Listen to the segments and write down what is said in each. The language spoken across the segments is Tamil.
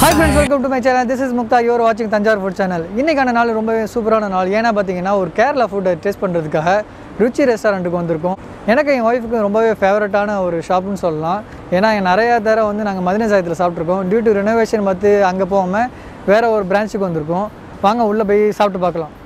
Hi friends welcome to my channel this is Mukta your வாட்சிங் தஞ்சாவூர் ஃபுட் சேனல் இன்றைக்கான நாள் ரொம்பவே சூப்பரான நாள் ஏன்னா பார்த்தீங்கன்னா ஒரு கேரளா ஃபுட்டை டேஸ்ட் பண்ணுறதுக்காக ருச்சி ரெஸ்டாரண்ட்டுக்கு வந்திருக்கோம் எனக்கு என் ஒய்ஃபுக்கு ரொம்பவே ஃபேவரட்டான ஒரு ஷாப்னு சொல்லலாம் ஏன்னா என் நிறையா தடவை வந்து நாங்கள் மதின சாயத்தில் சாப்பிட்ருக்கோம் டியூ டு ரெனோவேஷன் பார்த்து அங்கே போகாமல் வேறு ஒரு பிரான்ச்சுக்கு வந்திருக்கோம் வாங்க உள்ளே போய் சாப்பிட்டு பார்க்கலாம்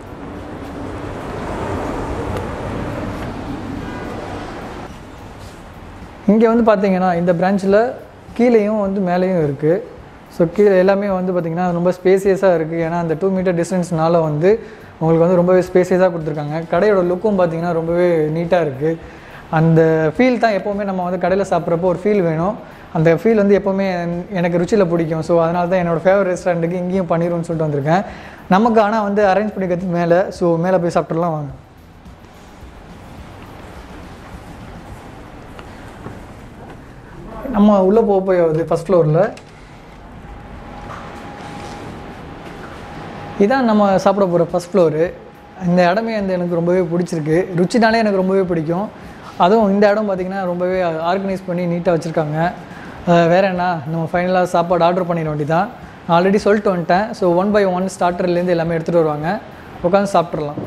இங்கே வந்து பார்த்தீங்கன்னா இந்த பிரான்ச்சில் கீழேயும் வந்து மேலேயும் இருக்குது ஸோ கீழே எல்லாமே வந்து பார்த்திங்கன்னா ரொம்ப ஸ்பேசியஸாக இருக்குது ஏன்னா அந்த டூ மீட்டர் டிஸ்டன்ஸ்னால வந்து உங்களுக்கு வந்து ரொம்பவே ஸ்பேசியஸாக கொடுத்துருக்காங்க கடையோட லுக்கும் பார்த்திங்கன்னா ரொம்பவே நீட்டாக இருக்குது அந்த ஃபீல் தான் எப்போவுமே நம்ம வந்து கடையில் சாப்பிட்றப்போ ஒரு ஃபீல் வேணும் அந்த ஃபீல் வந்து எப்போவுமே எனக்கு ருச்சியில் பிடிக்கும் ஸோ அதனால தான் என்னோடய ஃபேவரட் ரெஸ்டாரண்ட்டுக்கு இங்கேயும் பண்ணிடுவோம்னு சொல்லிட்டு வந்திருக்கேன் நமக்கு ஆனால் வந்து அரேஞ்ச் பண்ணிக்கிறதுக்கு மேலே ஸோ மேலே போய் சாப்பிட்றலாம் வாங்க நம்ம உள்ளே போக போய் வந்து ஃபஸ்ட் ஃப்ளோரில் இதான் நம்ம சாப்பிட போகிற ஃபஸ்ட் ஃப்ளோரு இந்த இடமே வந்து எனக்கு ரொம்பவே பிடிச்சிருக்கு ருச்சினாலே எனக்கு ரொம்பவே பிடிக்கும் அதுவும் இந்த இடம் பார்த்திங்கன்னா ரொம்பவே ஆர்கனைஸ் பண்ணி நீட்டாக வச்சுருக்காங்க வேறு என்ன நம்ம ஃபைனலாக சாப்பாடு ஆர்டர் பண்ணிட வேண்டியதான் நான் ஆல்ரெடி சொல்லிட்டு வந்துட்டேன் ஸோ ஒன் பை ஒன் ஸ்டார்டர்லேருந்து எல்லாமே எடுத்துகிட்டு வருவாங்க உட்காந்து சாப்பிட்றலாம்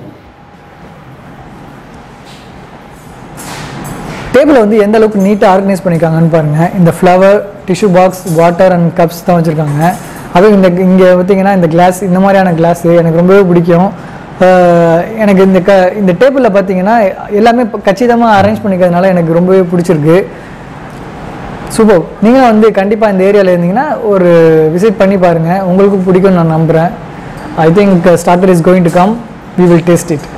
டேபிளை வந்து எந்த அளவுக்கு நீட்டாக ஆர்கனைஸ் பண்ணியிருக்காங்கன்னு பாருங்கள் இந்த flower tissue box water and cups தான் வச்சுருக்காங்க அதுவும் இந்த இங்கே பார்த்தீங்கன்னா இந்த கிளாஸ் இந்த மாதிரியான கிளாஸு எனக்கு ரொம்பவே பிடிக்கும் அஹ் எனக்கு இந்த க இந்த டேபிளில் பார்த்தீங்கன்னா எல்லாமே இப்ப கச்சிதமாக அரேஞ்ச் பண்ணிக்கிறதுனால எனக்கு ரொம்பவே பிடிச்சிருக்கு சூப்பர் நீங்கள் வந்து கண்டிப்பாக இந்த ஏரியாவில் இருந்தீங்கன்னா ஒரு விசிட் பண்ணி பாருங்கள் உங்களுக்கும் பிடிக்கும்னு நான் நம்புகிறேன் I think starter is going to come we will taste it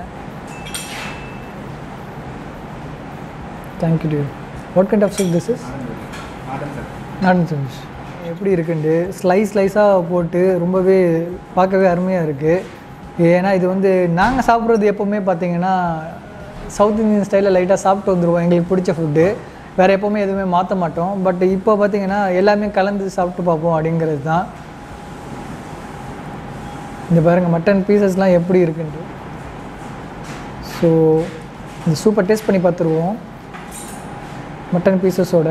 thank you டியூ what kind of soup this is நாடன் சூப்ஸ் எப்படி இருக்குண்டு ஸ்லைஸ் ஸ்லைஸாக போட்டு ரொம்பவே பார்க்கவே அருமையாக இருக்குது ஏன்னா இது வந்து நாங்கள் சாப்பிட்றது எப்போவுமே பார்த்தீங்கன்னா சவுத் இந்தியன் ஸ்டைலில் லைட்டாக சாப்பிட்டு வந்துடுவோம் எங்களுக்கு பிடிச்ச ஃபுட்டு வேறு எப்போவுமே எதுவுமே மாற்ற மாட்டோம் பட் இப்போ பார்த்தீங்கன்னா எல்லாமே கலந்து சாப்பிட்டு பார்ப்போம் அப்படிங்கிறது தான் இந்த பாருங்கள் மட்டன் பீசஸ்லாம் எப்படி இருக்குன்ட்டு ஸோ இந்த சூப்பை டேஸ்ட் பண்ணி பார்த்துருவோம் மட்டன் பீசஸோட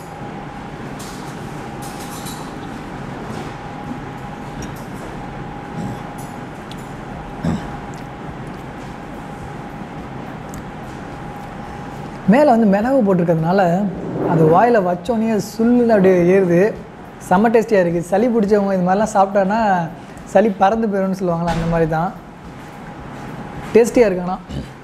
மேலே வந்து மிளகு போட்டிருக்கிறதுனால அது வாயில் வச்சோடனே சுல்லுன்னு அப்படியே ஏறுது செம்ம டேஸ்டியாக இருக்குது சளி பிடிச்சவங்க இது மாதிரிலாம் சாப்பிட்டான்னா சளி பறந்து போயிடும்னு சொல்லுவாங்களா அந்த மாதிரி தான் டேஸ்டியாக இருக்குண்ணா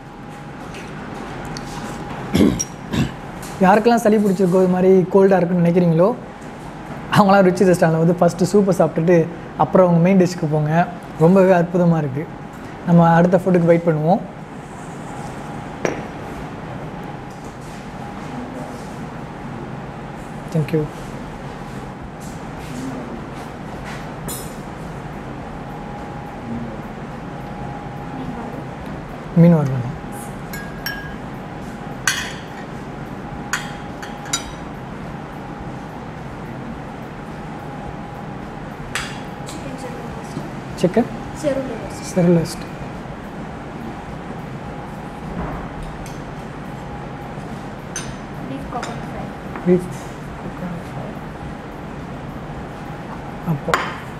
யாருக்கெல்லாம் சளி பிடிச்சிருக்கோ இது மாதிரி கோல்டாக இருக்குன்னு நினைக்கிறீங்களோ அவங்களாம் ருச்சி ரெஸ்டாரண்ட்டில் வந்து ஃபஸ்ட்டு சூப்பை சாப்பிட்டுட்டு அப்புறம் அவங்க மெயின் டிஷ்க்கு போங்க ரொம்பவே அற்புதமாக இருக்குது நம்ம அடுத்த ஃபுட்டுக்கு வெயிட் பண்ணுவோம் தேங்க்யூ மீன் வரணும் சிக்கன் செருலிஸ்ட் பீஃப் அப்போ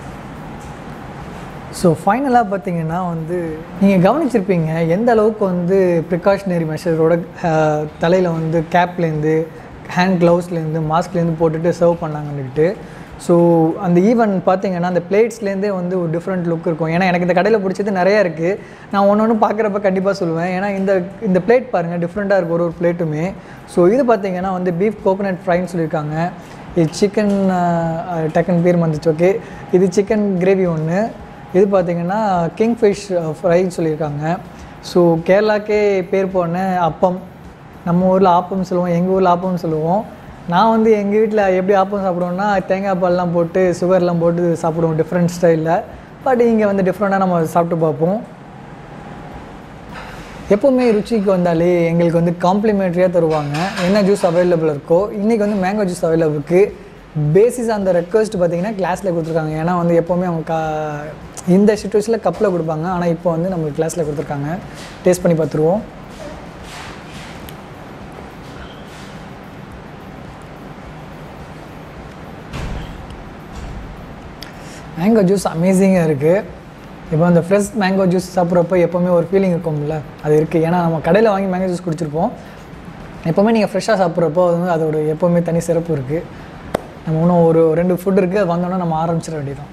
ஸோ ஃபைனலாக பார்த்தீங்கன்னா வந்து நீங்கள் கவனிச்சிருப்பீங்க எந்த அளவுக்கு வந்து ப்ரிகாஷனரி மெஷரோட தலையில் வந்து கேப்லேருந்து ஹேண்ட் க்ளவுஸ்லேருந்து மாஸ்க்லேருந்து போட்டுட்டு சர்வ் பண்ணாங்கன்னுக்கிட்டு ஸோ அந்த ஈவன் பார்த்தீங்கன்னா அந்த பிளேட்ஸ்லேருந்தே வந்து ஒரு டிஃப்ரெண்ட் லுக் இருக்கும் ஏன்னா எனக்கு இந்த கடையில் பிடிச்சது நிறையா இருக்குது நான் ஒன்று ஒன்று பார்க்குறப்ப கண்டிப்பாக சொல்லுவேன் ஏன்னா இந்த இந்த பிளேட் பாருங்கள் டிஃப்ரெண்ட்டாக இருக்கும் ஒரு ஒரு பிளேட்டுமே ஸோ இது பார்த்தீங்கன்னா வந்து பீஃப் கோகோனட் ஃப்ரைன்னு சொல்லியிருக்காங்க இது சிக்கன் டக்குன்னு பேர் வந்துச்சு ஓகே இது சிக்கன் கிரேவி ஒன்று இது பார்த்தீங்கன்னா கிங்ஃபிஷ் ஃப்ரைன்னு சொல்லியிருக்காங்க ஸோ கேரளாக்கே பேர் போன அப்பம் நம்ம ஊரில் ஆப்பம் சொல்லுவோம் எங்கள் ஊரில் ஆப்பம்னு சொல்லுவோம் நான் வந்து எங்கள் வீட்டில் எப்படி ஆப்பம் சாப்பிடுவோம்னா தேங்காய் பால்லாம் போட்டு சுகர்லாம் போட்டு சாப்பிடுவோம் டிஃப்ரெண்ட் ஸ்டைலில் பட் இங்கே வந்து டிஃப்ரெண்ட்டாக நம்ம சாப்பிட்டு பார்ப்போம் எப்போவுமே ருச்சிக்கு வந்தாலே எங்களுக்கு வந்து காம்ப்ளிமெண்ட்ரியாக தருவாங்க என்ன ஜூஸ் அவைலபிள் இருக்கோ இன்றைக்கி வந்து மேங்கோ ஜூஸ் அவைலபிள் இருக்குது பேசிஸ் அந்த ரெக்வஸ்ட் பார்த்தீங்கன்னா கிளாஸில் கொடுத்துருக்காங்க ஏன்னா வந்து எப்போவுமே அவங்க கா இந்த சுச்சுவேஷனில் கப்பில் கொடுப்பாங்க ஆனால் இப்போ வந்து நம்மளுக்கு கிளாஸில் கொடுத்துருக்காங்க டேஸ்ட் பண்ணி பார்த்துருவோம் மேங்கோ ஜூஸ் அமேசிங்காக இருக்குது இப்போ அந்த ஃப்ரெஷ் மேங்கோ ஜூஸ் சாப்பிட்றப்ப எப்போவுமே ஒரு ஃபீலிங் இருக்கும்ல அது இருக்குது ஏன்னா நம்ம கடையில் வாங்கி மேங்கோ ஜூஸ் குடிச்சிருப்போம் எப்போவுமே நீங்கள் ஃப்ரெஷ்ஷாக சாப்பிட்றப்போ வந்து அதோட எப்போவுமே தனி சிறப்பு இருக்குது நம்ம இன்னும் ஒரு ரெண்டு ஃபுட் இருக்குது அது வந்தோன்னா நம்ம ஆரம்பிச்சிட வேண்டியதான்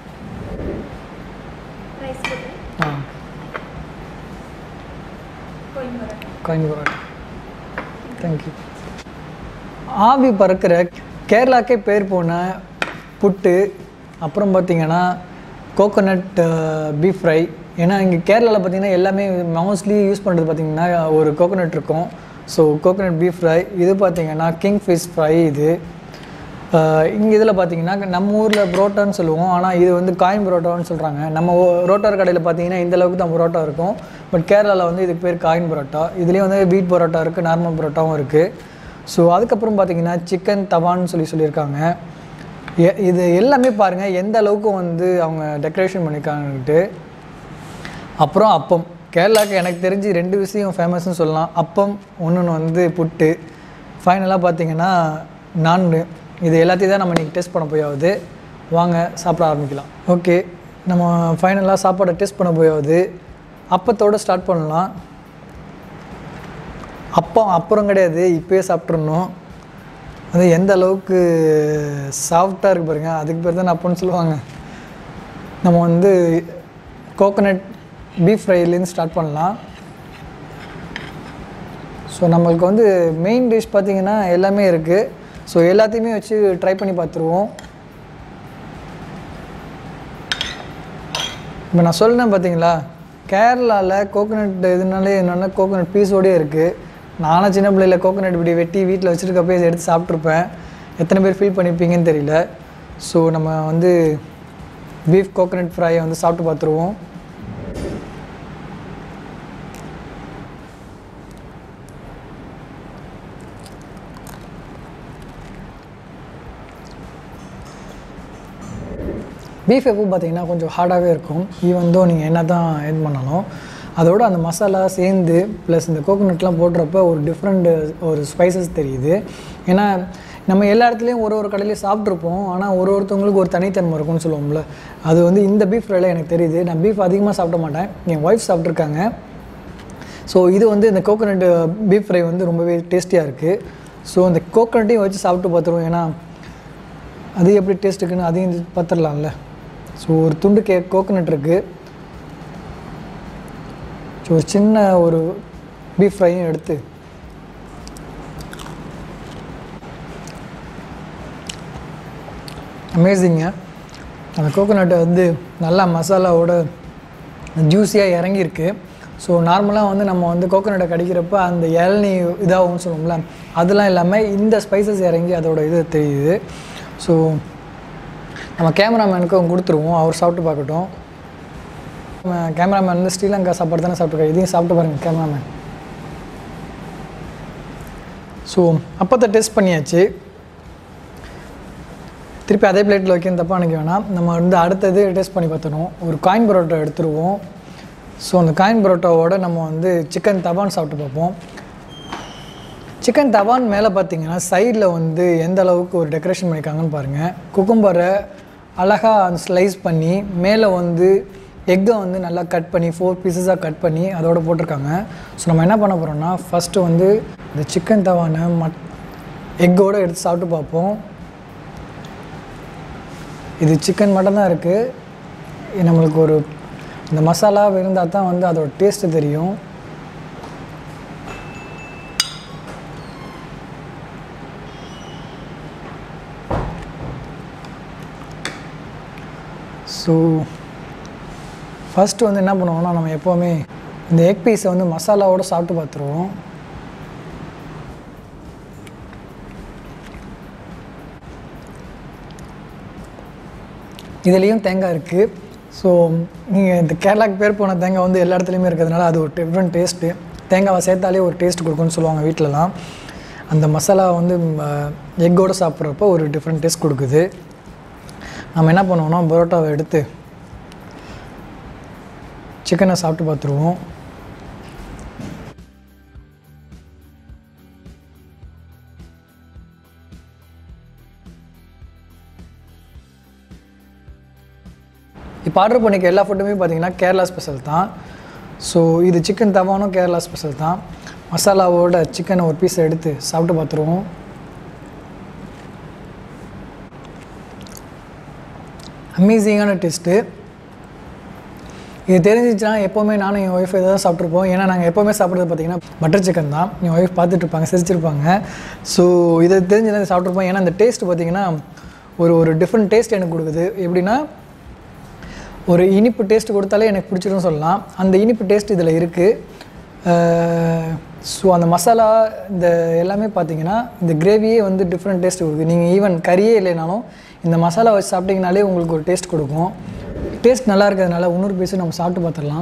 ரைஸ் போட்டு ஆ coin parotta coin parotta thank you ஆவி பறக்கிற கேரளாக்கே பேர் போன புட்டு அப்புறம் பார்த்தீங்கன்னா கோகோனட் பீஃப் ஃப்ரை ஏன்னா இங்கே கேரளாவில் பார்த்தீங்கன்னா எல்லாமே மோஸ்ட்லி யூஸ் பண்ணுறது பார்த்தீங்கன்னா ஒரு கோகோனட் இருக்கும் ஸோ கோகோனட் பீஃப் ஃப்ரை இது பார்த்தீங்கன்னா கிங் ஃபிஷ் ஃப்ரை இது இங்கே இதில் பார்த்தீங்கன்னா நம்ம ஊரில் புரோட்டான்னு சொல்லுவோம் ஆனால் இது வந்து காயின் புரோட்டான்னு சொல்கிறாங்க நம்ம ஓ- ரோட்டார் கடையில் பார்த்தீங்கன்னா இந்த அளவுக்கு தான் புரோட்டா இருக்கும் பட் கேரளாவில் வந்து இதுக்கு பேர் காயின் புரோட்டா இதுலேயும் வந்து வீட் புரோட்டா இருக்குது நார்மல் புரோட்டாவும் இருக்குது ஸோ அதுக்கப்புறம் பார்த்தீங்கன்னா சிக்கன் தவான்னு சொல்லி சொல்லியிருக்காங்க எ- இது எல்லாமே பாருங்கள் எந்த அளவுக்கு வந்து அவங்க டெக்கரேஷன் பண்ணியிருக்காங்கன்ட்டு அப்புறம் அப்பம் கேரளாவுக்கு எனக்கு தெரிஞ்சு ரெண்டு விஷயம் ஃபேமஸ்னு சொல்லலாம் அப்பம் ஒன்று வந்து புட்டு ஃபைனலாக பார்த்தீங்கன்னா நான் இது எல்லாத்தையும் தான் நம்ம இன்றைக்கி டெஸ்ட் பண்ண போயாவது வாங்க சாப்பிட ஆரம்பிக்கலாம் ஓகே நம்ம ஃபைனலாக சாப்பாடை டெஸ்ட் பண்ண போயாவது அப்பத்தோடு ஸ்டார்ட் பண்ணலாம் அப்பம் அப்புறம் கிடையாது இப்போயே சாப்பிட்றணும் அது எந்த அளவுக்கு சாஃப்டாக இருக்கு பாருங்க அதுக்கு பேர் தான் அப்போன்னு சொல்லுவாங்க நம்ம வந்து கோகோனட் பீஃப் ஃப்ரைலேருந்து ஸ்டார்ட் பண்ணலாம் ஸோ நம்மளுக்கு வந்து மெயின் டிஷ் பார்த்தீங்கன்னா எல்லாமே இருக்குது ஸோ எல்லாத்தையுமே வச்சு ட்ரை பண்ணி பார்த்துருவோம் இப்போ நான் சொன்னேன் பார்த்தீங்களா கேரளாவில் கோகோனட் இதனாலே என்னென்னா கோகோனட் பீஸோடயே இருக்குது நானும் சின்ன பிள்ளையில கோகோனட் இப்படி வெட்டி வீட்டில் வச்சுருக்கப்போ இதை எடுத்து சாப்பிட்ருப்பேன் எத்தனை பேர் ஃபீல் பண்ணியிருப்பீங்கன்னு தெரியல ஸோ நம்ம வந்து பீஃப் கோகோனட் ஃப்ரையை வந்து சாப்பிட்டு பார்த்துருவோம் பீஃப் எப்போ பார்த்தீங்கன்னா கொஞ்சம் ஹார்டாகவே இருக்கும் ஈவன் தோ நீங்கள் என்ன தான் இது பண்ணாலும் அதோட அந்த மசாலா சேர்ந்து ப்ளஸ் இந்த கோகோனட்லாம் போடுறப்ப ஒரு டிஃப்ரெண்ட் ஒரு ஸ்பைசஸ் தெரியுது ஏன்னா நம்ம எல்லா இடத்துலையும் ஒரு ஒரு கடையிலையும் சாப்பிட்ருப்போம் ஆனால் ஒரு ஒருத்தவங்களுக்கு ஒரு தனித்தன்மை இருக்கும்னு சொல்லுவோம்ல அது வந்து இந்த பீஃப் ஃப்ரைல எனக்கு தெரியுது நான் பீஃப் அதிகமாக சாப்பிட மாட்டேன் என் ஒய்ஃப் சாப்பிட்ருக்காங்க ஸோ இது வந்து இந்த கோகோனட் பீஃப் ஃப்ரை வந்து ரொம்பவே டேஸ்டியாக இருக்குது ஸோ அந்த கோகோனட்டையும் வச்சு சாப்பிட்டு பார்த்துருவோம் ஏன்னா அது எப்படி டேஸ்ட் இருக்குன்னு அதையும் பார்த்துடலாம்ல ஸோ ஒரு துண்டு கே கோகோனட் இருக்குது ஸோ ஒரு சின்ன ஒரு பீஃப் ஃப்ரையும் எடுத்து அமேசிங்க அந்த கோகோனட்டை வந்து நல்லா மசாலாவோட ஜூஸியாக இறங்கியிருக்கு ஸோ நார்மலாக வந்து நம்ம வந்து கோகோனட்டை கடிக்கிறப்ப அந்த இளநீ இதாகும்னு சொல்லுவோம்ல அதெல்லாம் இல்லாமல் இந்த ஸ்பைசஸ் இறங்கி அதோட இது தெரியுது ஸோ நம்ம கேமராமேனுக்கும் கொடுத்துருவோம் அவர் சாப்பிட்டு பார்க்கட்டும் நம்ம கேமராமேன் வந்து ஸ்ரீலங்கா சாப்பாடு தானே சாப்பிட்ருக்காரு இதையும் சாப்பிட்டு பாருங்கள் கேமராமேன் ஸோ அப்பத்தை டெஸ்ட் பண்ணியாச்சு திருப்பி அதே பிளேட்டில் வைக்கணும் தப்பாக நினைக்க வேணாம் நம்ம வந்து அடுத்தது டேஸ்ட் பண்ணி பார்த்துருவோம் ஒரு காயின் பரோட்டா எடுத்துருவோம் ஸோ அந்த காயின் பரோட்டாவோட நம்ம வந்து சிக்கன் தவான் சாப்பிட்டு பார்ப்போம் சிக்கன் தவான் மேலே பார்த்தீங்கன்னா சைடில் வந்து எந்த அளவுக்கு ஒரு டெக்கரேஷன் பண்ணியிருக்காங்கன்னு பாருங்கள் குக்கும்பரை அழகாக ஸ்லைஸ் பண்ணி மேலே வந்து எக்கை வந்து நல்லா கட் பண்ணி ஃபோர் பீசஸாக கட் பண்ணி அதோட போட்டிருக்காங்க ஸோ நம்ம என்ன பண்ண போகிறோம்னா ஃபஸ்ட்டு வந்து இந்த சிக்கன் தவானை மட் எக்கோடு எடுத்து சாப்பிட்டு பார்ப்போம் இது சிக்கன் மட்டும் தான் இருக்குது நம்மளுக்கு ஒரு இந்த மசாலா இருந்தால் தான் வந்து அதோட டேஸ்ட்டு தெரியும் ஸோ ஃபஸ்ட்டு வந்து என்ன பண்ணுவோம்னா நம்ம எப்போவுமே இந்த எக் பீஸை வந்து மசாலாவோட சாப்பிட்டு பார்த்துருவோம் இதுலேயும் தேங்காய் இருக்குது ஸோ நீங்கள் இந்த கேரளாக்கு பேர் போன தேங்காய் வந்து எல்லா இடத்துலையுமே இருக்கிறதுனால அது ஒரு டிஃப்ரெண்ட் டேஸ்ட்டு தேங்காவை சேர்த்தாலே ஒரு டேஸ்ட் கொடுக்கும்னு சொல்லுவாங்க வீட்டிலலாம் அந்த மசாலா வந்து எக்கோடு சாப்பிட்றப்போ ஒரு டிஃப்ரெண்ட் டேஸ்ட் கொடுக்குது நம்ம என்ன பண்ணுவோம்னா பரோட்டாவை எடுத்து சிக்கனை சாப்பிட்டு பார்த்துருவோம் இப்போ ஆர்டர் பண்ணிக்க எல்லா ஃபுட்டுமே பார்த்தீங்கன்னா கேரளா ஸ்பெஷல் தான் ஸோ இது சிக்கன் தவானும் கேரளா ஸ்பெஷல் தான் மசாலாவோட சிக்கனை ஒரு பீஸ் எடுத்து சாப்பிட்டு பார்த்துருவோம் அமேசிங்கான டேஸ்ட்டு இது தெரிஞ்சிச்சுன்னா எப்போவுமே நானும் என் ஒய்ஃப் இதை தான் சாப்பிட்ருப்போம் ஏன்னா நாங்கள் எப்போவுமே சாப்பிட்றது பார்த்தீங்கன்னா பட்டர் சிக்கன் தான் என் ஒய்ஃப் பார்த்துட்டு இருப்பாங்க சிரிச்சிருப்பாங்க ஸோ இதை தெரிஞ்சுதான் இதை சாப்பிட்ருப்போம் ஏன்னா அந்த டேஸ்ட் பார்த்தீங்கன்னா ஒரு ஒரு டிஃப்ரெண்ட் டேஸ்ட் எனக்கு கொடுக்குது எப்படின்னா ஒரு இனிப்பு டேஸ்ட் கொடுத்தாலே எனக்கு பிடிச்சிருன்னு சொல்லலாம் அந்த இனிப்பு டேஸ்ட் இதில் இருக்குது ஸோ அந்த மசாலா இந்த எல்லாமே பார்த்தீங்கன்னா இந்த கிரேவியே வந்து டிஃப்ரெண்ட் டேஸ்ட் கொடுக்குது நீங்கள் ஈவன் கறியே இல்லைனாலும் இந்த மசாலா வச்சு சாப்பிட்டீங்கனாலே உங்களுக்கு ஒரு டேஸ்ட் கொடுக்கும் டேஸ்ட் நல்லா இருக்கிறதுனால இன்னொரு பீஸும் நம்ம சாப்பிட்டு பார்த்துடலாம்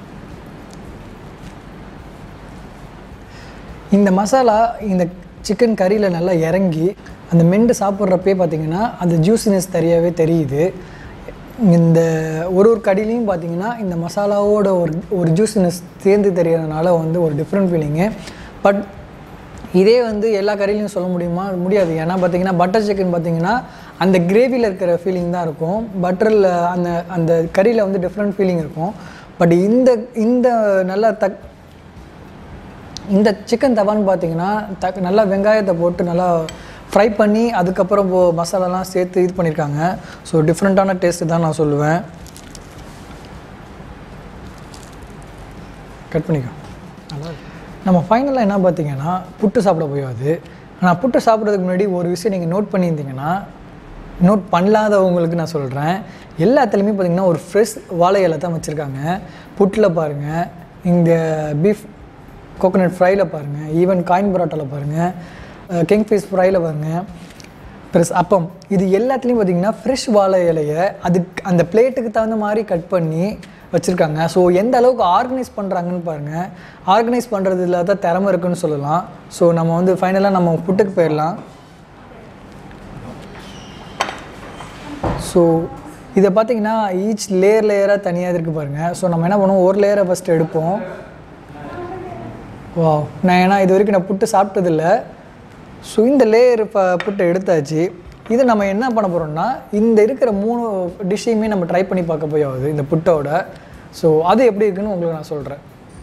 இந்த மசாலா இந்த சிக்கன் கறியில் நல்லா இறங்கி அந்த மெண்டு சாப்பிட்றப்பே பார்த்தீங்கன்னா அந்த ஜூஸினஸ் தெரியாவே தெரியுது இந்த ஒரு ஒரு கடிலையும் பார்த்தீங்கன்னா இந்த மசாலாவோட ஒரு ஒரு ஜூஸினஸ் சேர்ந்து தெரியறதுனால வந்து ஒரு டிஃப்ரெண்ட் ஃபீலிங்கு பட் இதே வந்து எல்லா கறிலையும் சொல்ல முடியுமா முடியாது ஏன்னா பார்த்தீங்கன்னா பட்டர் சிக்கன் பார்த்தீங்கன்னா அந்த கிரேவியில் இருக்கிற ஃபீலிங் தான் இருக்கும் பட்டரில் அந்த அந்த கறியில் வந்து டிஃப்ரெண்ட் ஃபீலிங் இருக்கும் பட் இந்த இந்த நல்லா தக் இந்த சிக்கன் தவான்னு பார்த்தீங்கன்னா தக் நல்லா வெங்காயத்தை போட்டு நல்லா ஃப்ரை பண்ணி அதுக்கப்புறம் போ மசாலாலாம் சேர்த்து இது பண்ணியிருக்காங்க ஸோ டிஃப்ரெண்ட்டான டேஸ்ட்டு தான் நான் சொல்லுவேன் கட் பண்ணிக்கோ நல்லா இருக்கு. நம்ம ஃபைனலாக என்ன பார்த்தீங்கன்னா புட்டு சாப்பிட போயாது ஆனால் புட்டு சாப்பிட்றதுக்கு முன்னாடி ஒரு விஷயம் நீங்கள் நோட் பண்ணியிருந்தீங்கன்னா நோட் பண்ணலாதவங்களுக்கு நான் சொல்கிறேன் எல்லாத்துலேயுமே பார்த்தீங்கன்னா ஒரு ஃப்ரெஷ் வாழை இலை தான் வச்சுருக்காங்க புட்டில் பாருங்கள் இங்கே பீஃப் கோகோனட் ஃப்ரையில் பாருங்கள் ஈவன் காயின் பரோட்டாவில் பாருங்கள் கிங் ஃபிஷ் ஃப்ரையில் பாருங்கள் ப்ளஸ் அப்பம் இது எல்லாத்துலேயும் பார்த்தீங்கன்னா ஃப்ரெஷ் வாழை இலையை அதுக்கு அந்த பிளேட்டுக்கு தகுந்த மாதிரி கட் பண்ணி வச்சுருக்காங்க ஸோ எந்த அளவுக்கு ஆர்கனைஸ் பண்ணுறாங்கன்னு பாருங்கள் ஆர்கனைஸ் பண்ணுறதுல தான் திறமை இருக்குன்னு சொல்லலாம் ஸோ நம்ம வந்து ஃபைனலாக நம்ம புட்டுக்கு போயிடலாம் ஸோ இதை பார்த்தீங்கன்னா ஈச் லேயர் லேயராக தனியாக இருக்குது பாருங்கள் ஸோ நம்ம என்ன பண்ணுவோம் ஒரு லேயரை ஃபஸ்ட்டு எடுப்போம் வா நான் ஏன்னா இது வரைக்கும் நான் புட்டு சாப்பிட்டதில்ல ஸோ இந்த லேயர் இப்போ புட்டை எடுத்தாச்சு இது நம்ம என்ன பண்ண போகிறோம்னா இந்த இருக்கிற மூணு டிஷ்ஷையுமே நம்ம ட்ரை பண்ணி பார்க்க போய் ஆகுது இந்த புட்டோட ஸோ அது எப்படி இருக்குன்னு உங்களுக்கு நான் சொல்கிறேன்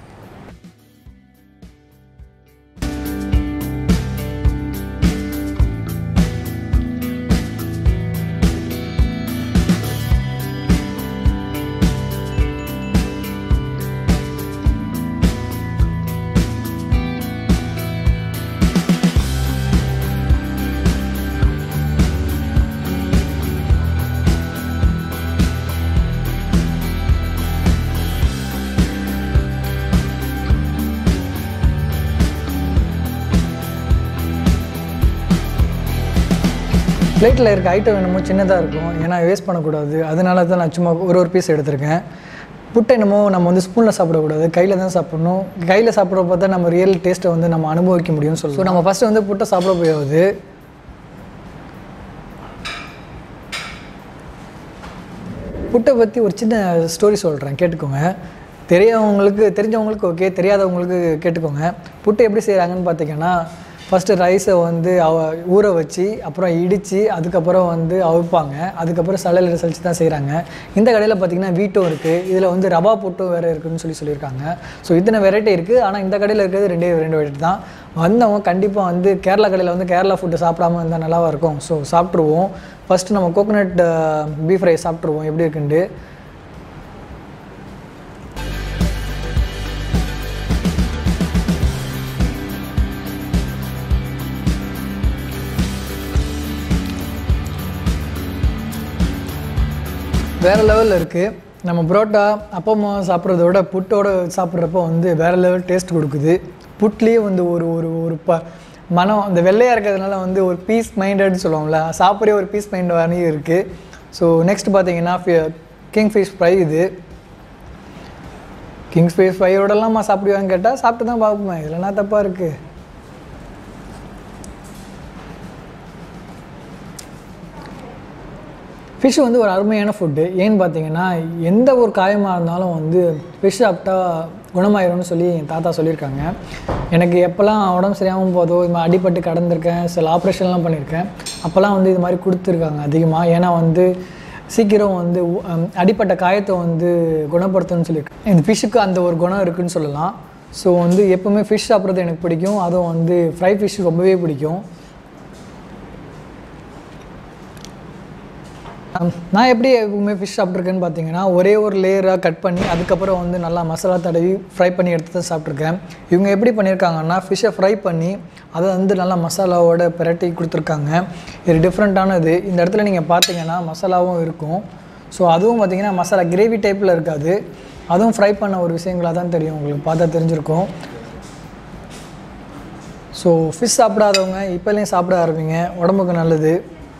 பிளேட்டில் இருக்க ஐட்டம் என்னமோ சின்னதாக இருக்கும் ஏன்னா வேஸ்ட் பண்ணக்கூடாது அதனால தான் நான் சும்மா ஒரு ஒரு பீஸ் எடுத்திருக்கேன் புட்டை என்னமோ நம்ம வந்து ஸ்பூனில் சாப்பிடக்கூடாது கையில் தான் சாப்பிடணும் கையில் சாப்பிட்றப்ப தான் நம்ம ரியல் டேஸ்ட்டை வந்து நம்ம அனுபவிக்க முடியும்னு சொல்லுவோம் நம்ம ஃபஸ்ட்டு வந்து புட்டை சாப்பிட போயாவது புட்டை பற்றி ஒரு சின்ன ஸ்டோரி சொல்கிறேன் கேட்டுக்கோங்க தெரியவங்களுக்கு தெரிஞ்சவங்களுக்கு ஓகே தெரியாதவங்களுக்கு கேட்டுக்கோங்க புட்டு எப்படி செய்கிறாங்கன்னு பார்த்தீங்கன்னா ஃபஸ்ட்டு ரைஸை வந்து அவ ஊற வச்சு அப்புறம் இடித்து அதுக்கப்புறம் வந்து அவிப்பாங்க அதுக்கப்புறம் சலையில் சலிச்சு தான் செய்கிறாங்க இந்த கடையில் பார்த்தீங்கன்னா வீட்டும் இருக்குது இதில் வந்து ரவா புட்டும் வேறு இருக்குதுன்னு சொல்லி சொல்லியிருக்காங்க ஸோ இத்தனை வெரைட்டி இருக்குது ஆனால் இந்த கடையில் இருக்கிறது ரெண்டே ரெண்டு வெரைட்டி தான் வந்தவங்க கண்டிப்பாக வந்து கேரளா கடையில் வந்து கேரளா ஃபுட்டு சாப்பிடாம இருந்தால் நல்லாவா இருக்கும் ஸோ சாப்பிட்ருவோம் ஃபஸ்ட்டு நம்ம கோகோனட் பீஃப் ரைஸ் சாப்பிட்ருவோம் எப்படி இருக்குன்ட்டு வேறு லெவலில் இருக்குது நம்ம புரோட்டா அப்பமா சாப்பிட்றத விட புட்டோட சாப்பிட்றப்போ வந்து வேறு லெவல் டேஸ்ட் கொடுக்குது புட்லேயே வந்து ஒரு ஒரு ஒரு ப மனம் அந்த வெள்ளையாக இருக்கிறதுனால வந்து ஒரு பீஸ் மைண்டட்னு சொல்லுவோம்ல சாப்பிட்றே ஒரு பீஸ் மைண்ட் மாதிரி இருக்குது ஸோ நெக்ஸ்ட் பார்த்தீங்கன்னா கிங் ஃபிஷ் ஃப்ரை இது கிங்ஸ் ஃபிஷ் ஃப்ரையோடலாமா சாப்பிடுவான்னு கேட்டால் சாப்பிட்டு தான் பார்ப்போம் இதில் என்ன தப்பாக இருக்குது ஃபிஷ் வந்து ஒரு அருமையான ஃபுட்டு ஏன்னு பார்த்தீங்கன்னா எந்த ஒரு காயமாக இருந்தாலும் வந்து ஃபிஷ் சாப்பிட்டா குணமாயிரும்னு சொல்லி என் தாத்தா சொல்லியிருக்காங்க எனக்கு எப்போல்லாம் உடம்பு சரியாகவும் போதோ இது மாதிரி அடிபட்டு கடந்திருக்கேன் சில ஆப்ரேஷன்லாம் பண்ணியிருக்கேன் அப்போல்லாம் வந்து இது மாதிரி கொடுத்துருக்காங்க அதிகமாக ஏன்னா வந்து சீக்கிரம் வந்து உ- ஹம், அடிப்பட்ட காயத்தை வந்து குணப்படுத்தும்னு சொல்லியிருக்கு இந்த ஃபிஷ்ஷுக்கு அந்த ஒரு குணம் இருக்குன்னு சொல்லலாம் ஸோ வந்து எப்போவுமே ஃபிஷ் சாப்பிட்றது எனக்கு பிடிக்கும் அதுவும் வந்து ஃப்ரை ஃபிஷ் ரொம்பவே பிடிக்கும் ஹம், நான் எப்படி எப்பவுமே ஃபிஷ் சாப்பிட்ருக்கேன்னு பார்த்தீங்கன்னா ஒரே ஒரு லேயராக கட் பண்ணி அதுக்கப்புறம் வந்து நல்லா மசாலா தடவி ஃப்ரை பண்ணி எடுத்து தான் சாப்பிட்ருக்கேன் இவங்க எப்படி பண்ணியிருக்காங்கன்னா ஃபிஷ்ஷை ஃப்ரை பண்ணி அதை வந்து நல்லா மசாலாவோட பிரட்டி கொடுத்துருக்காங்க இது டிஃப்ரெண்ட்டானது இந்த இடத்துல நீங்கள் பார்த்தீங்கன்னா மசாலாவும் இருக்கும் ஸோ அதுவும் பார்த்தீங்கன்னா மசாலா கிரேவி டைப்பில் இருக்காது அதுவும் ஃப்ரை பண்ண ஒரு விஷயங்களாக தான் தெரியும் உங்களுக்கு பார்த்தா தெரிஞ்சிருக்கும் ஸோ ஃபிஷ் சாப்பிடாதவங்க இப்போலேயும் சாப்பிட ஆரம்பிங்க உடம்புக்கு நல்லது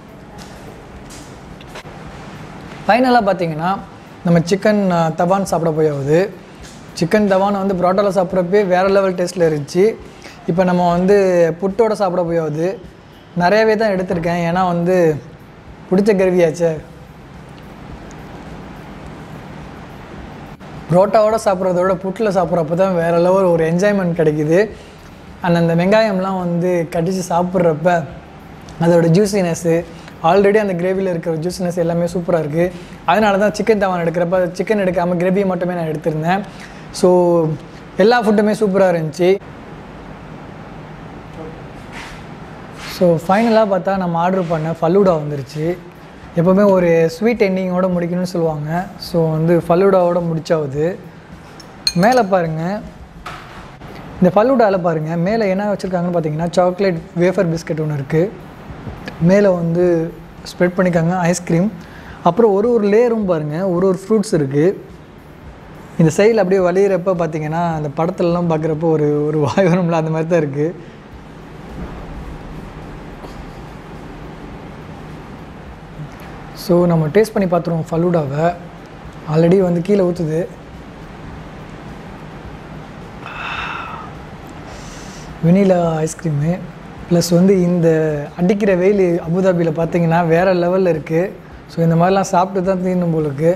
ஃபைனலாக பார்த்தீங்கன்னா நம்ம சிக்கன் தவான் சாப்பிட போயாவது சிக்கன் தவான் வந்து பரோட்டாவில் சாப்பிட்றப்பே வேறு லெவல் டேஸ்ட்டில் இருந்துச்சு இப்போ நம்ம வந்து புட்டோட சாப்பிட போயாவது நிறையவே தான் எடுத்திருக்கேன் ஏன்னா வந்து பிடிச்ச கருவியாச்சே புரோட்டாவோட சாப்பிட்றத விட புட்டில் சாப்பிட்றப்ப தான் வேறு லெவல் ஒரு என்ஜாய்மெண்ட் கிடைக்குது அண்ட் அந்த வெங்காயம்லாம் வந்து கடித்து சாப்பிட்றப்ப அதோட ஜூசினஸ்ஸு ஆல்ரெடி அந்த கிரேவியில் இருக்கிற ஜூசினஸ் எல்லாமே சூப்பராக இருக்குது அதனால தான் சிக்கன் தவான் எடுக்கிறப்ப சிக்கன் எடுக்காமல் கிரேவியை மட்டுமே நான் எடுத்திருந்தேன் ஸோ எல்லா ஃபுட்டுமே சூப்பராக இருந்துச்சு ஸோ ஃபைனலாக பார்த்தா நம்ம ஆர்டர் பண்ண ஃபலூடா வந்துருச்சு எப்போவுமே ஒரு ஸ்வீட் எண்டிங்கோட முடிக்கணும்னு சொல்லுவாங்க ஸோ வந்து ஃபலூடாவோட முடிச்சாவது மேலே பாருங்கள் இந்த ஃபலூடாவில் பாருங்கள் மேலே என்ன வச்சுருக்காங்கன்னு பார்த்தீங்கன்னா சாக்லேட் வேஃபர் பிஸ்கட் ஒன்று இருக்குது மேலே வந்து ஸ்ப்ரெட் பண்ணிக்காங்க ஐஸ்கிரீம் அப்புறம் ஒரு ஒரு லேயரும் பாருங்கள் ஒரு ஒரு ஃப்ரூட்ஸ் இருக்குது இந்த சைடில் அப்படியே வலியிறப்ப பார்த்தீங்கன்னா அந்த படத்துலலாம் பார்க்குறப்போ ஒரு ஒரு வாய் வரும்ல அந்த மாதிரி தான் இருக்குது ஸோ நம்ம டேஸ்ட் பண்ணி பார்த்துருவோம் ஃபலூடாவை ஆல்ரெடி வந்து கீழே ஊற்றுது வெனிலா ஐஸ்கிரீமு ப்ளஸ் வந்து இந்த அடிக்கிற வெயில் அபுதாபியில் பார்த்தீங்கன்னா வேறு லெவலில் இருக்குது ஸோ இந்த மாதிரிலாம் சாப்பிட்டு தான் தீரணும் போலுக்கு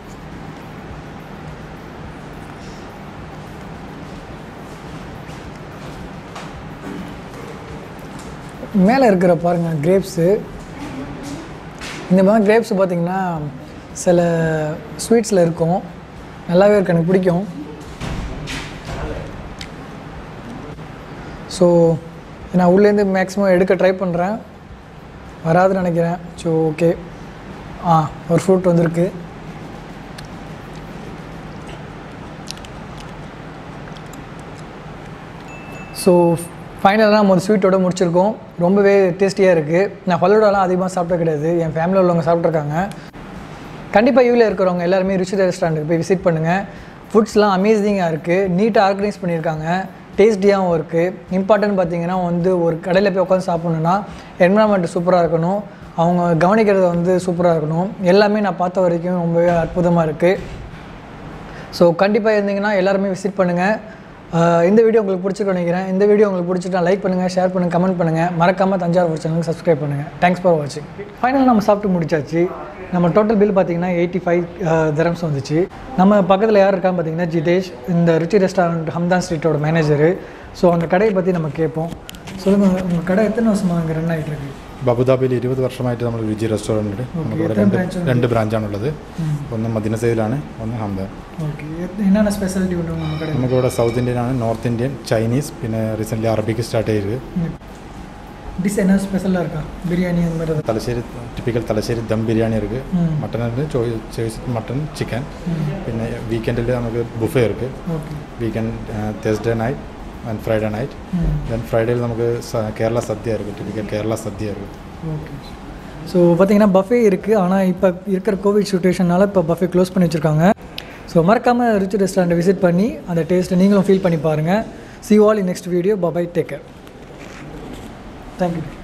மேலே இருக்கிற பாருங்கள் கிரேப்ஸு இந்த மாதிரி கிரேப்ஸ் பார்த்தீங்கன்னா சில ஸ்வீட்ஸில் இருக்கும் நல்லாவே இருக்கு எனக்கு பிடிக்கும் ஸோ நான் உள்ளேருந்து மேக்ஸிமம் எடுக்க ட்ரை பண்ணுறேன் வராதுன்னு நினைக்கிறேன் ஸோ ஓகே ஆ ஒரு ஃப்ரூட் வந்திருக்கு ஸோ ஃபைனலாக நம்ம ஒரு ஸ்வீட்டோட முடிச்சிருக்கோம் ரொம்பவே டேஸ்டியாக இருக்குது நான் ஃபலூடாலாம் அதிகமாக சாப்பிட்டது கிடையாது என் ஃபேமிலியில் உள்ளவங்க சாப்பிட்ருக்காங்க கண்டிப்பாக யூவில் இருக்கிறவங்க எல்லாருமே ருச்சிதா ரெஸ்டாரண்ட்டுக்கு போய் விசிட் பண்ணுங்கள் ஃபுட்ஸ்லாம் அமேசிங்காக இருக்குது நீட்டாக ஆர்கனைஸ் பண்ணியிருக்காங்க டேஸ்டியாகவும் இருக்குது இம்பார்ட்டன்ட் பார்த்தீங்கன்னா வந்து ஒரு கடையில் போய் உட்காந்து சாப்பிட்ணுன்னா என்வரான்மெண்ட் சூப்பராக இருக்கணும் அவங்க கவனிக்கிறது வந்து சூப்பராக இருக்கணும் எல்லாமே நான் பார்த்த வரைக்கும் ரொம்பவே அற்புதமாக இருக்குது ஸோ கண்டிப்பாக இருந்தீங்கன்னா எல்லாருமே விசிட் பண்ணுங்கள் ஆஹ் இந்த வீடியோ உங்களுக்கு பிடிச்சிருக்கு நினைக்கிறேன் இந்த வீடியோ உங்களுக்கு பிடிச்சிட்டா லைக் பண்ணுங்கள் ஷேர் பண்ணுங்கள் கமெண்ட் பண்ணுங்கள் மறக்காமல் தஞ்சாவூர் சேனலுக்கு சப்ஸ்கிரைப் பண்ணுங்கள் தேங்க்ஸ் ஃபார் வாட்சிங் ஃபைனல் நம்ம சாப்பிட்டு முடிச்சாச்சு நம்ம டோட்டல் பில் பார்த்தீங்கன்னா எயிட்டி ஃபைவ் தரம்ஸ் வந்துச்சு நம்ம பக்கத்தில் யார் இருக்கான்னு பார்த்தீங்கன்னா ஜிதேஷ் இந்த ருச்சி ரெஸ்டாரண்ட் ஹம்தான் ஸ்ட்ரீட்டோட மேனேஜரு ஸோ அந்த கடையை பற்றி நம்ம கேட்போம் சொல்லுங்கள் உங்கள் கடை எத்தனை வருஷமாக அங்கே ரன் ஆகிட்டு இருக்கு അബുദാബിയിൽ ഇരുപത് വർഷമായിട്ട് നമ്മൾ രുചി റെസ്റ്റോറൻറ്റ് ഉണ്ട് നമുക്കിവിടെ എത്ര രണ്ട് branch ഉണ്ട്? രണ്ട് ബ്രാഞ്ചാണുള്ളത് ഒന്ന് മദിനസയിലാണ് ഒന്ന് ഹംദാൻ ஓகே என்னென்ன ஸ்பெஷாலிட்டி உண்டு உங்கள் கடை നമുക്കിവിടെ സൗത്ത് ഇന്ത്യൻ ആണ് നോർത്ത് ഇന്ത്യൻ ചൈനീസ് പിന്നെ റീസെൻ്റ്ലി അറബിക്ക് സ്റ്റാർട്ട് ചെയ്തത് டிஷ் என்ன ஸ்பெஷலாக இருக்கா பிரியாணி அந்த மாதிரி തലശ്ശേരി ടിപ്പിക്കൽ തലശ്ശേരി ദം ബിരിയാണി ഇருக்கு ம். മട്ടൺ ഉണ്ട് ചോയ്സ് മട്ടൺ ചിക്കൻ പിന്നെ വീക്കെൻഡിൽ നമുക്ക് ബുഫേ ഇருக்கு okay weekend Thursday night and Friday night hmm then ഫ്രൈഡേയിൽ നമുക്ക് സ- കേരള സദ്യ ഇருக்கு ടിപ്പിക്കൽ കേരള സദ്യ ഇருக்கு ஓகே ஸோ பார்த்தீங்கன்னா பஃபே இருக்குது ஆனால் இப்போ இருக்கிற கோவிட் சுச்சுவேஷனால இப்போ பஃபே க்ளோஸ் பண்ணி வச்சுருக்காங்க ஸோ மறக்காமல் ரிச் ரெஸ்டாரண்ட்டை விசிட் பண்ணி அந்த டேஸ்ட்டை நீங்களும் ஃபீல் பண்ணி பாருங்கள் see all in next video bye bye take care thank you